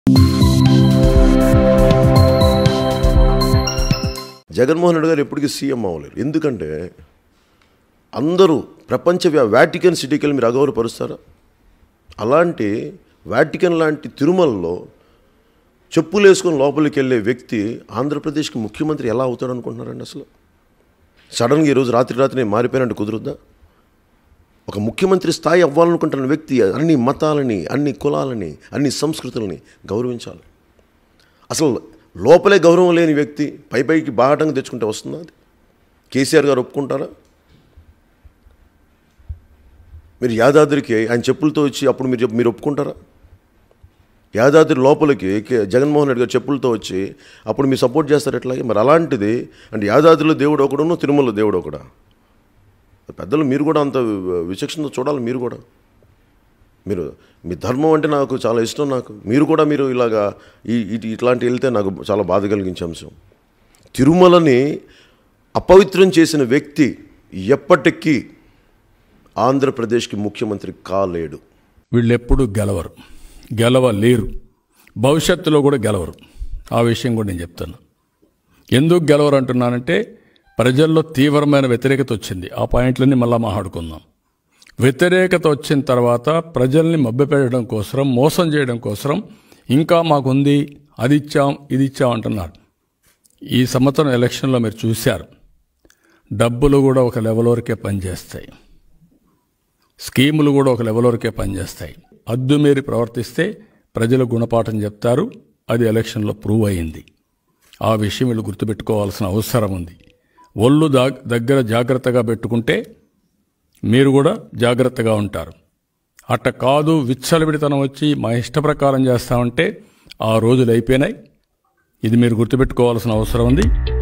జగన్మోహన్ రెడ్డి గారు ఎప్పటికీ సీఎం అవ్వలేరు ఎందుకంటే అందరూ ప్రపంచ వ్యా- వాటికన్ సిటీకి వెళ్ళి మీరు అగౌరవపరుస్తారా అలాంటి వాటికన్ లాంటి తిరుమలలో చెప్పులు వేసుకొని లోపలికి వెళ్ళే వ్యక్తి ఆంధ్రప్రదేశ్కి ముఖ్యమంత్రి ఎలా అవుతాడు అనుకుంటున్నారండి అసలు సడన్గా ఈరోజు రాత్రి రాత్రి నేను మారిపోయినట్టు కుదురుద్దా ఒక ముఖ్యమంత్రి స్థాయి అవ్వాలనుకుంటున్న వ్యక్తి అన్ని మతాలని అన్ని కులాలని అన్ని సంస్కృతులని గౌరవించాలి అసలు లోపలే గౌరవం లేని వ్యక్తి పై పైకి బాహటంగా తెచ్చుకుంటే వస్తుందా అది కేసీఆర్ గారు ఒప్పుకుంటారా మీరు యాదాద్రికి ఆయన చెప్పులతో వచ్చి అప్పుడు మీరు చెప్- మీరు ఒప్పుకుంటారా యాదాద్రి లోపలికి కే- జగన్మోహన్ రెడ్డి గారు చెప్పులతో వచ్చి అప్పుడు మీరు సపోర్ట్ చేస్తారు ఎట్లాగే మరి అలాంటిది అంటే యాదాద్రిలో దేవుడు ఒకడును తిరుమలలో దేవుడు ఒకడా పెద్దలు మీరు కూడా అంత వి- విచక్షణతో చూడాలి మీరు కూడా మీరు మీ ధర్మం అంటే నాకు చాలా ఇష్టం నాకు మీరు కూడా మీరు ఇలాగా ఈ ఇటు ఇట్లాంటి వెళ్తే నాకు చాలా బాధ కలిగించే అంశం తిరుమలని అపవిత్రం చేసిన వ్యక్తి ఎప్పటికీ ఆంధ్రప్రదేశ్కి ముఖ్యమంత్రి కాలేడు వీళ్ళెప్పుడు గెలవరు గెలవలేరు భవిష్యత్తులో కూడా గెలవరు ఆ విషయం కూడా నేను చెప్తాను ఎందుకు గెలవరు అంటున్నానంటే ప్రజల్లో తీవ్రమైన వ్యతిరేకత వచ్చింది ఆ పాయింట్లన్నీ మళ్ళా మాట్లాడుకుందాం వ్యతిరేకత వచ్చిన తర్వాత ప్రజల్ని మభ్యపెట్టడం కోసం మోసం చేయడం కోసం ఇంకా మాకుంది అది ఇచ్చాం ఇది ఇచ్చాం అంటున్నారు ఈ సంవత్సరం ఎలక్షన్లో మీరు చూశారు డబ్బులు కూడా ఒక లెవెల్ వరకే పనిచేస్తాయి స్కీములు కూడా ఒక లెవెల్ వరకే పనిచేస్తాయి అద్దు మీరి ప్రవర్తిస్తే ప్రజలు గుణపాఠం చెప్తారు అది ఎలక్షన్లో ప్రూవ్ అయింది ఆ విషయం వీళ్ళు గుర్తుపెట్టుకోవాల్సిన అవసరం ఉంది ఒళ్ళు దా దగ్గర జాగ్రత్తగా పెట్టుకుంటే మీరు కూడా జాగ్రత్తగా ఉంటారు అట్ట కాదు విచ్చలవిడితనం వచ్చి మా ఇష్ట ప్రకారం చేస్తామంటే ఆ రోజులు అయిపోయినాయి ఇది మీరు గుర్తుపెట్టుకోవాల్సిన అవసరం ఉంది